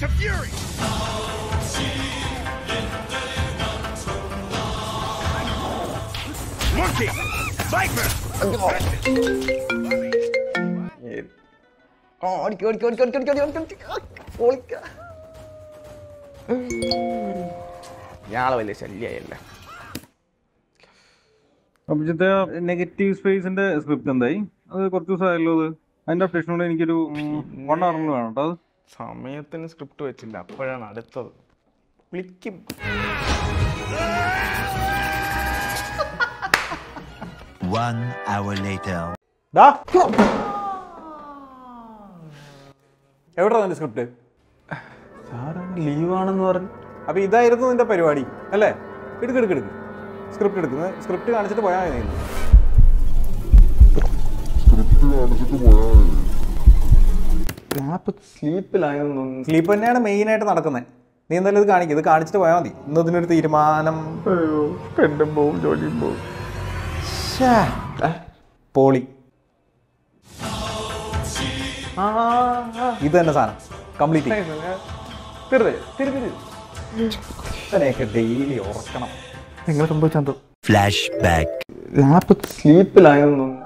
to fury. Monkey, Viper. ഓടിക്കോ ഓടിക്കോ ഓടിക്കോ ഓടിക്കോ ഓടിക്കോ ഓടിക്കോ ഓടിക്ക ഇയാളെ വലിയ ശല്യായല്ലേ അഭിജിത്തെ നെഗറ്റീവ് സ്പേസിന്റെ സ്ക്രിപ്റ്റ് എന്തായി അത് കുറച്ച് ദിവസമായല്ലോ അത് അതിന്റെ അപ്ഡേഷൻ കൊണ്ട് എനിക്കൊരു വൺ അവറിന് വേണം കേട്ടോ അത് സമയത്തിന് സ്ക്രിപ്റ്റ് വെച്ചില്ല അപ്പോഴാണ് അടുത്തത് വിളിക്കും One hour later. ഡാ എവിടാ നിന്റെ സ്ക്രിപ്റ്റ് ലീവാണെന്ന് പറഞ്ഞു അപ്പൊ ഇതായിരുന്നു നിന്റെ പരിപാടി അല്ലേ എടുക്ക് എടുക്ക് എടുക്ക് സ്ക്രിപ്റ്റ് എടുക്കുന്നത് സ്ക്രിപ്റ്റ് കാണിച്ചിട്ട് പോയാൽ മതി നീ. സ്ലീപ്പിലായെന്നു സ്ലീപ്പ് തന്നെയാണ് മെയിൻ ആയിട്ട് നടക്കുന്നത് നീ എന്തായാലും ഇത് കാണിക്കും ഇത് കാണിച്ചിട്ട് പോയാൽ മതി ഇന്ന് ഇതിനൊരു തീരുമാനം എന്റെ പോവും ജോലിയും പോവും പോളി ഇത് തന്നെ സാധനം കംപ്ലീറ്റ് തിരുത് തിരു തിരു ഇതിനെയൊക്കെ ഡെയിലി ഉറക്കണം നിങ്ങൾ സംഭവിച്ചാന്തോ Flashback. സ്ലീപ്പിലായെന്നു